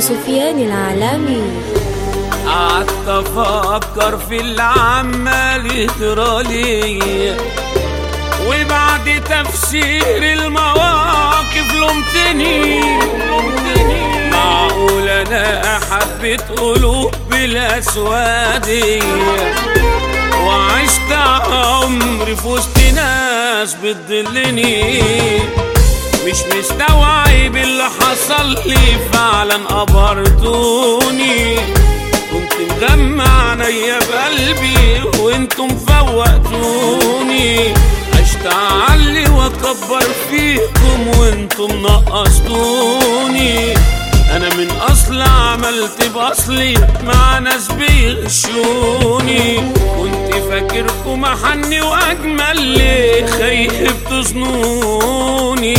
سفيان العالمي قعدت افكر في اللي عمال يجرالي وبعد تفسير المواقف لومتني معقول انا حبيت قلوب بالاسواد وعشت عمري في وسط ناس بتضلني مش مستوعب اللي حصل لي فعلا قبرتوني كنت مجمع عينيا بقلبي وانتم فوقتوني عشت اعلي واكبر فيكم وانتم نقصتوني انا من اصل عملت باصلي مع ناس بيغشوني كنت فاكركم احني واجمل ليه خايف تظنوني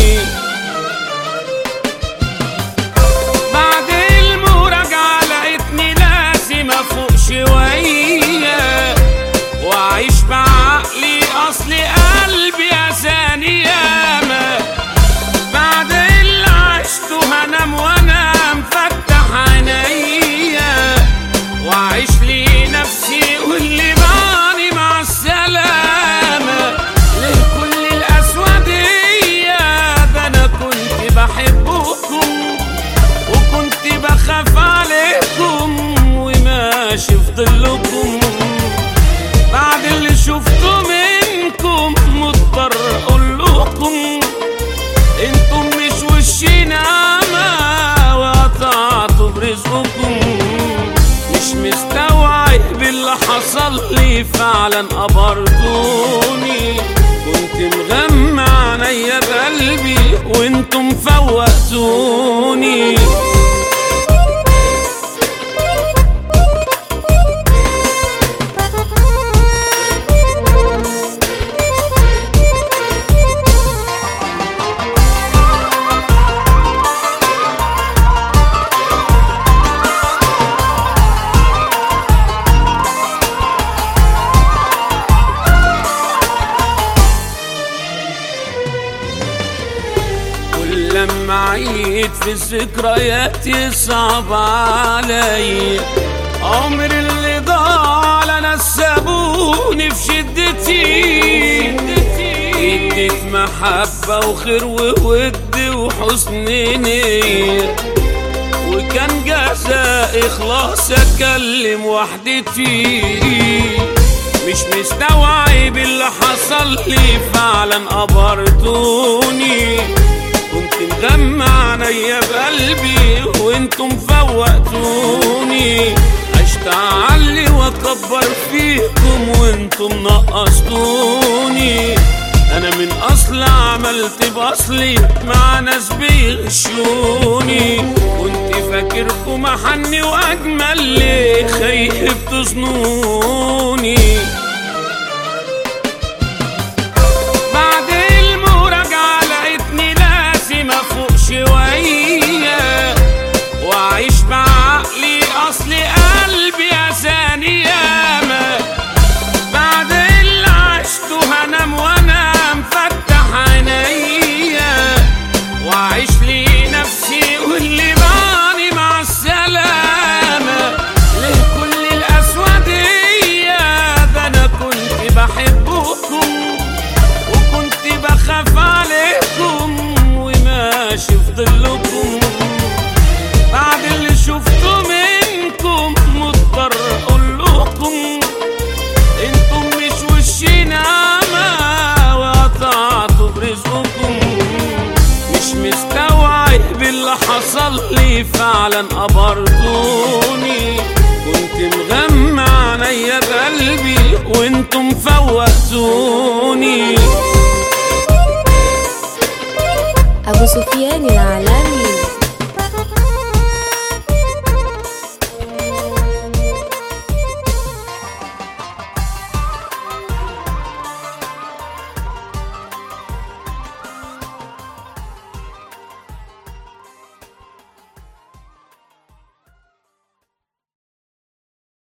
بعد المراجعة لقيتني لازم افوق شوية واعيش بعقلي اصل قلبي اذاني ياما بعد اللي عشته هنام وانا مفتح عينيا واعيش لي نفسي واللي بعني مع السلامة ليه كل الاسودية ده انا كنت بحبكم وكنت بخاف عليكم وماشي في ظلكم بعد اللي شفته منكم مضطر اقول لكم انتم مش وشينا ما وقطعتوا برزقكم مش مستوعب اللي حصل لي فعلا قبرتوني كنت مغمى عينيا بقلبي وانتم فوقتوني كل لما عيد في الذكريات يصعب علي عمر اللي ضاع على ناس سابوني في شدتي اديت محبة وخير وود وحسن نية وكان جزاء اخلاص اتكلم وحدتي مش مستوعب اللي حصل لي فعلا قبرتوني كنت مجمع عينيا بقلبي وانتم فوقتوني عشت اعلي واكبر فيكم وانتم نقصتوني انا من اصل عملت باصلي مع ناس بيغشوني كنت فاكركم احني واجمل ليه خايف تظنوني بعد المراجعة لقيتني لازم افوق شوية واعيش بعقلي اصل قلبي اذاني ياما بعد اللي عشته هنام وانا مفتح عينيا واعيش لي نفسي واللي بعني مع السلامة ليه كل الاسودية ده انا كنت بحبكم وكنت بخاف عليكم وماشي في ظلكم بعد اللي شفته منكم مضطر اقول لكم انتم مش وشينا ما وقطعتوا برزقكم مش مستوعب اللي حصل لي فعلا قبرتوني كنت مغمى عينيا بقلبي وانتم فوقتوني أبو سفيان العالمي